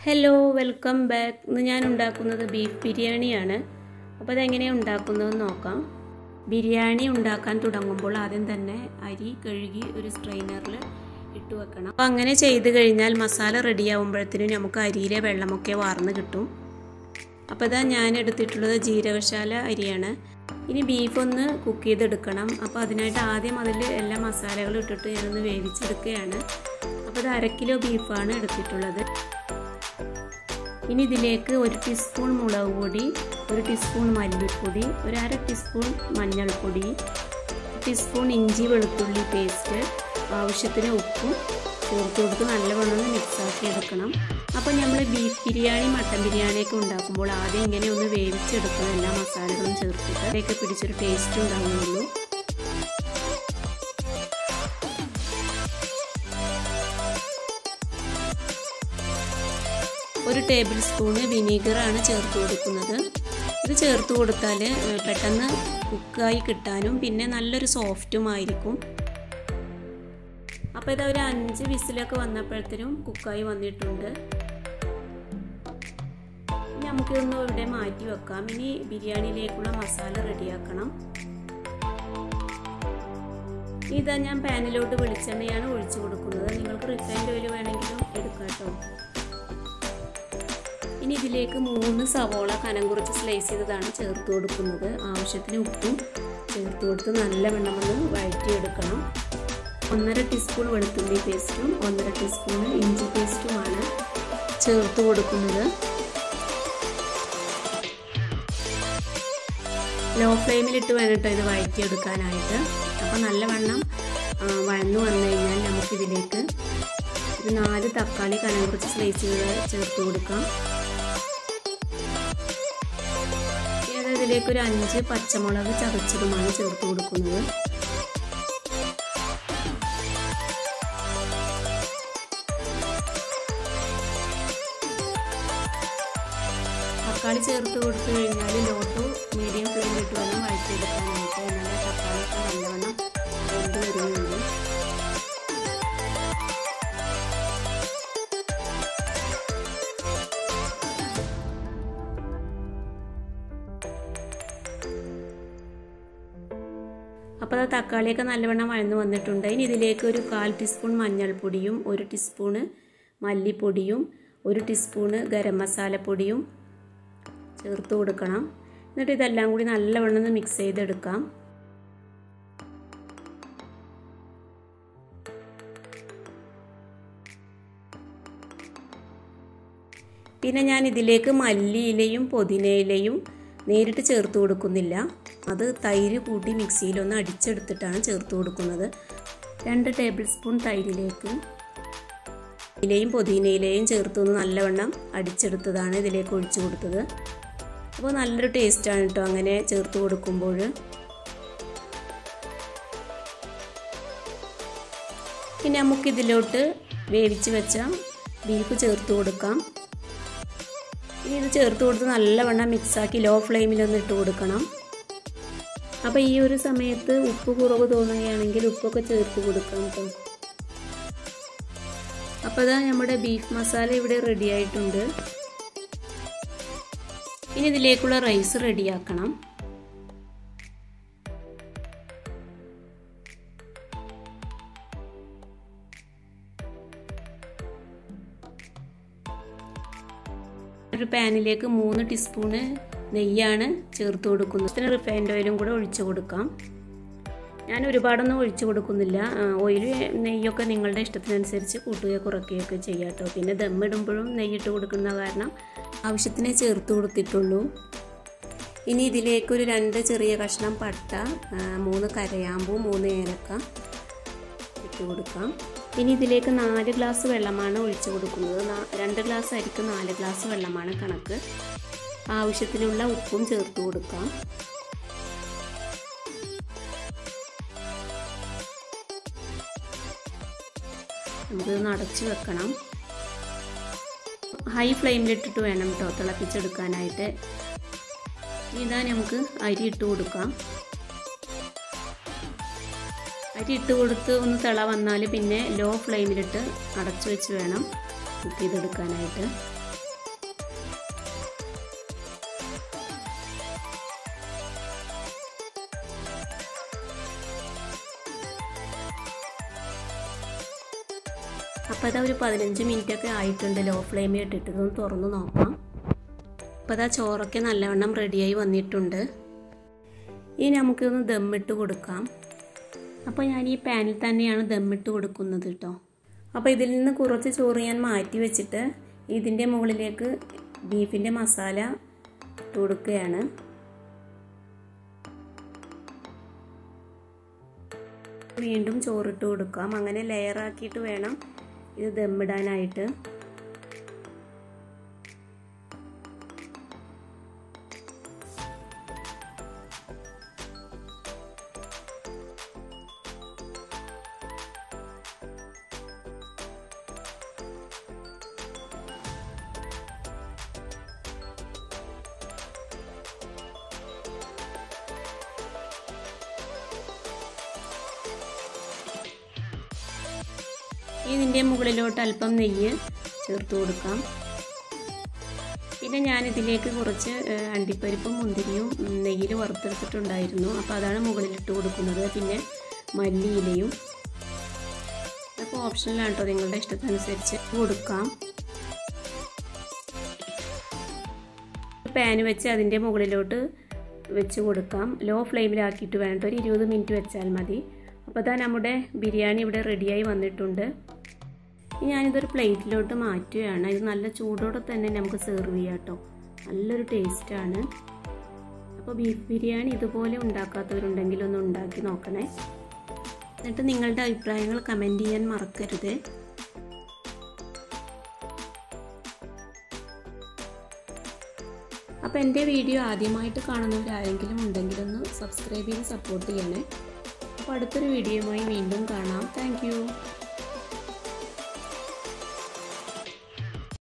hello welcome back ഇന്ന് ഞാൻ ഉണ്ടാക്കുന്നത് ബീഫ് ബിരിയാണിയാണ് അപ്പോൾ അതെങ്ങനെയാണ് ഉണ്ടാക്കുന്നതെന്ന് നോക്കാം ബിരിയാണി ഉണ്ടാക്കാൻ തുടങ്ങുമ്പോൾ ആദ്യം തന്നെ അരി കഴുകി ഒരു സ്ട്രെയിനറിൽ ഇട്ട് വെക്കണം അപ്പോൾ അങ്ങനെ ചെയ്ത് കഴിഞ്ഞാൽ മസാല റെഡിയാവുമ്പോഴത്തേനും നമുക്ക് അരിയിലെ വെള്ളമൊക്കെ വാർന്ന് കിട്ടും അപ്പോൾ ഇതാ ഞാൻ എടുത്തിട്ടുള്ളത് ജീരകശാല അരിയാണ് ഇനി ബീഫ് ഒന്ന് കുക്ക് ചെയ്തെടുക്കണം അപ്പോൾ അതിനായിട്ട് ആദ്യം അതിൽ എല്ലാ മസാലകളും ഇട്ടിട്ട് ഞാനൊന്ന് വേവിച്ചെടുക്കുകയാണ് അപ്പോൾ ഇത് അര കിലോ ബീഫാണ് എടുത്തിട്ടുള്ളത് ഇനി ഇതിലേക്ക് ഒരു ടീസ്പൂൺ മുളക് പൊടി ഒരു ടീസ്പൂൺ മല്ലിപ്പൊടി ഒരു അര ടീസ്പൂൺ മഞ്ഞൾപ്പൊടി ടീസ്പൂൺ ഇഞ്ചി വെളുത്തുള്ളി പേസ്റ്റ് ആവശ്യത്തിന് ഉപ്പും ചേർത്ത് കൊടുത്ത് നല്ലവണ്ണം ഒന്ന് മിക്സാക്കി എടുക്കണം അപ്പോൾ നമ്മൾ ബീഫ് ബിരിയാണി മട്ടൻ ബിരിയാണിയൊക്കെ ഉണ്ടാക്കുമ്പോൾ ആദ്യം ഇങ്ങനെ ഒന്ന് വേവിച്ചെടുക്കണം എല്ലാ മസാലകളും ചേർത്തിട്ട് അതിലേക്ക് പിടിച്ചൊരു ടേസ്റ്റ് ഉണ്ടാവുന്നുള്ളൂ ഒരു ടേബിൾ സ്പൂണ് വിനീഗറാണ് ചേർത്ത് കൊടുക്കുന്നത് ഇത് ചേർത്ത് കൊടുത്താൽ പെട്ടെന്ന് കുക്കായി കിട്ടാനും പിന്നെ നല്ലൊരു സോഫ്റ്റും ആയിരിക്കും അപ്പോൾ ഇതാ ഒരു അഞ്ച് വിസിലൊക്കെ വന്നപ്പോഴത്തേനും കുക്കായി വന്നിട്ടുണ്ട് ഇനി നമുക്കിതൊന്ന് ഇവിടെ മാറ്റി വെക്കാം ഇനി ബിരിയാണിയിലേക്കുള്ള മസാല റെഡിയാക്കണം ഇതാ ഞാൻ പാനിലോട്ട് വെളിച്ചെണ്ണയാണ് ഒഴിച്ചു കൊടുക്കുന്നത് നിങ്ങൾക്ക് റിഫൈൻഡ് ഓയിൽ വേണമെങ്കിലും എടുക്കാം കേട്ടോ ഇനി ഇതിലേക്ക് മൂന്ന് സവോള കനം കുറച്ച് സ്ലൈസ് ചെയ്തതാണ് ചേർത്ത് കൊടുക്കുന്നത് ആവശ്യത്തിന് ഉപ്പും ചേർത്ത് കൊടുത്ത് നല്ല വെണ്ണം ഒന്ന് വഴറ്റിയെടുക്കണം ഒന്നര ടീസ്പൂൺ വെളുത്തുള്ളി പേസ്റ്റും ഒന്നര ടീസ്പൂൺ ഇഞ്ചി പേസ്റ്റുമാണ് ചേർത്ത് കൊടുക്കുന്നത് ലോ ഫ്ലെയിമിലിട്ട് വേണം കേട്ടോ ഇത് വഴറ്റിയെടുക്കാനായിട്ട് അപ്പോൾ നല്ലവണ്ണം വഴന്നു വന്നു കഴിഞ്ഞാൽ നമുക്കിതിലേക്ക് ഒരു നാല് തക്കാളി കനം കുറച്ച് സ്ലൈസ് ചെയ്ത് ചേർത്ത് കൊടുക്കാം ഇതിലേക്ക് ഒരു അഞ്ച് പച്ചമുളക് ചതച്ചതുമാണ് ചേർത്ത് കൊടുക്കുന്നത് തക്കാളി ചേർത്ത് കൊടുത്തു കഴിഞ്ഞാൽ ലോ ടു മീഡിയം ഫ്ലെയിമിലിട്ട് വേണം വഴറ്റിയെടുക്കാനായിട്ട് എന്നാലേ തക്കാളിയൊക്കെ നല്ലവണ്ണം വെന്ത് വരുന്നുള്ളൂ അപ്പോൾ അത് തക്കാളിയൊക്കെ നല്ലവണ്ണം വഴന്ന് വന്നിട്ടുണ്ട് ഇനി ഇതിലേക്ക് ഒരു കാൽ ടീസ്പൂൺ മഞ്ഞൾപ്പൊടിയും ഒരു ടീസ്പൂണ് മല്ലിപ്പൊടിയും ഒരു ടീസ്പൂണ് ഗരം മസാലപ്പൊടിയും ചേർത്ത് കൊടുക്കണം എന്നിട്ട് ഇതെല്ലാം കൂടി നല്ലവണ്ണം ഒന്ന് മിക്സ് ചെയ്തെടുക്കാം പിന്നെ ഞാൻ ഇതിലേക്ക് മല്ലിയിലയും പുതിനയിലയും നേരിട്ട് ചേർത്ത് കൊടുക്കുന്നില്ല അത് തൈര് കൂട്ടി മിക്സിയിലൊന്ന് അടിച്ചെടുത്തിട്ടാണ് ചേർത്ത് കൊടുക്കുന്നത് രണ്ട് ടേബിൾ സ്പൂൺ തൈരിലേക്ക് ഇലയും പുതിനയിലയും ചേർത്തൊന്ന് നല്ലവണ്ണം അടിച്ചെടുത്തതാണ് ഇതിലേക്ക് ഒഴിച്ചു കൊടുത്തത് അപ്പോൾ നല്ലൊരു ടേസ്റ്റാണ് കേട്ടോ അങ്ങനെ ചേർത്ത് കൊടുക്കുമ്പോൾ ഇനി നമുക്കിതിലോട്ട് വേവിച്ച് വെച്ച ബീഫ് ചേർത്ത് കൊടുക്കാം ഇനി ഇത് ചേർത്ത് കൊടുത്ത് നല്ലവണ്ണം മിക്സാക്കി ലോ ഫ്ലെയിമിലൊന്ന് ഇട്ട് കൊടുക്കണം അപ്പോൾ ഈ ഒരു സമയത്ത് ഉപ്പ് കുറവ് തോന്നുകയാണെങ്കിൽ ഉപ്പൊക്കെ ചേർത്ത് കൊടുക്കാം കേട്ടോ അപ്പോൾ ഇതാ നമ്മുടെ ബീഫ് മസാല ഇവിടെ റെഡി ആയിട്ടുണ്ട് ഇനി ഇതിലേക്കുള്ള റൈസ് റെഡിയാക്കണം ഒരു പാനിലേക്ക് മൂന്ന് ടീസ്പൂണ് നെയ്യാണ് ചേർത്ത് കൊടുക്കുന്നത് പിന്നെ റിഫൈൻഡ് ഓയിലും കൂടെ ഒഴിച്ചു കൊടുക്കാം ഞാൻ ഒരുപാടൊന്നും ഒഴിച്ചു കൊടുക്കുന്നില്ല ഓയിൽ നെയ്യൊക്കെ നിങ്ങളുടെ ഇഷ്ടത്തിനനുസരിച്ച് കൂട്ടുകയോ കുറയ്ക്കുകയൊക്കെ ചെയ്യാം കേട്ടോ പിന്നെ ദമ്മിടുമ്പോഴും നെയ്യിട്ട് കൊടുക്കുന്ന കാരണം ആവശ്യത്തിനെ ചേർത്ത് കൊടുത്തിട്ടുള്ളൂ ഇനി ഇതിലേക്കൊരു രണ്ട് ചെറിയ കഷ്ണം പട്ട മൂന്ന് കരയാമ്പൂ മൂന്ന് ഏലക്ക ഇട്ട് കൊടുക്കാം ഇനി ഇതിലേക്ക് നാല് ഗ്ലാസ് വെള്ളമാണ് ഒഴിച്ചു കൊടുക്കുന്നത് രണ്ട് ഗ്ലാസ് അരിക്ക് നാല് ഗ്ലാസ് വെള്ളമാണ് കണക്ക് ആവശ്യത്തിനുള്ള ഉപ്പും ചേർത്ത് കൊടുക്കാം നമുക്കിത് അടച്ച് വെക്കണം ഹൈ ഫ്ലെയിമിലിട്ടിട്ട് വേണം കേട്ടോ തിളപ്പിച്ചെടുക്കാനായിട്ട് ഇതാ നമുക്ക് അരി ഇട്ട് കൊടുക്കാം അരി ഇട്ട് കൊടുത്ത് ഒന്ന് തിള വന്നാൽ പിന്നെ ലോ ഫ്ലെയിമിലിട്ട് അടച്ചു വെച്ച് വേണം കുക്ക് ചെയ്തെടുക്കാനായിട്ട് അപ്പോൾ അതാ ഒരു പതിനഞ്ച് മിനിറ്റൊക്കെ ആയിട്ടുണ്ട് ലോ ഫ്ലെയിമിൽ ഇട്ടിട്ട് ഇതൊന്ന് തുറന്ന് നോക്കാം അപ്പോൾ അതാ ചോറൊക്കെ നല്ലവണ്ണം റെഡിയായി വന്നിട്ടുണ്ട് ഇനി നമുക്കിതൊന്ന് ദമ്മിട്ട് കൊടുക്കാം അപ്പോൾ ഞാൻ ഈ പാനിൽ തന്നെയാണ് ദമ്മിട്ട് കൊടുക്കുന്നത് കേട്ടോ അപ്പോൾ ഇതിൽ നിന്ന് കുറച്ച് ചോറ് ഞാൻ മാറ്റി വെച്ചിട്ട് ഇതിൻ്റെ മുകളിലേക്ക് ബീഫിൻ്റെ മസാല ഇട്ട് കൊടുക്കുകയാണ് വീണ്ടും ചോറിട്ട് കൊടുക്കാം അങ്ങനെ ലെയറാക്കിയിട്ട് വേണം ഇത് ദമ്മിടാനായിട്ട് ഇതിൻ്റെ മുകളിലോട്ട് അല്പം നെയ്യ് ചേർത്ത് കൊടുക്കാം പിന്നെ ഞാൻ ഇതിലേക്ക് കുറച്ച് അണ്ടിപ്പരിപ്പും മുന്തിരിയും നെയ്യിൽ വറുത്തെടുത്തിട്ടുണ്ടായിരുന്നു അപ്പോൾ അതാണ് മുകളിലിട്ട് കൊടുക്കുന്നത് പിന്നെ മല്ലിയിലയും അപ്പോൾ ഓപ്ഷനിലാണ് കേട്ടോ നിങ്ങളുടെ ഇഷ്ടത്തിനനുസരിച്ച് കൊടുക്കാം പാന് വെച്ച് അതിൻ്റെ മുകളിലോട്ട് വെച്ച് കൊടുക്കാം ലോ ഫ്ലെയിമിലാക്കിയിട്ട് വേണ്ട ഒരു ഇരുപത് മിനിറ്റ് വെച്ചാൽ മതി അപ്പോൾ അതാ നമ്മുടെ ബിരിയാണി ഇവിടെ റെഡിയായി വന്നിട്ടുണ്ട് ഞാനിതൊരു പ്ലേറ്റിലോട്ട് മാറ്റുകയാണ് ഇത് നല്ല ചൂടോടെ തന്നെ നമുക്ക് സെർവ് ചെയ്യാം കേട്ടോ നല്ലൊരു ടേസ്റ്റാണ് അപ്പോൾ ബീഫ് ബിരിയാണി ഇതുപോലെ ഉണ്ടാക്കാത്തവരുണ്ടെങ്കിൽ ഒന്ന് ഉണ്ടാക്കി നോക്കണേ എന്നിട്ട് നിങ്ങളുടെ അഭിപ്രായങ്ങൾ കമൻറ്റ് ചെയ്യാൻ മറക്കരുത് അപ്പോൾ എൻ്റെ വീഡിയോ ആദ്യമായിട്ട് കാണുന്നവരാരെങ്കിലും ഉണ്ടെങ്കിലൊന്ന് സബ്സ്ക്രൈബ് ചെയ്ത് സപ്പോർട്ട് ചെയ്യണേ അപ്പോൾ അടുത്തൊരു വീഡിയോയുമായി വീണ്ടും കാണാം താങ്ക്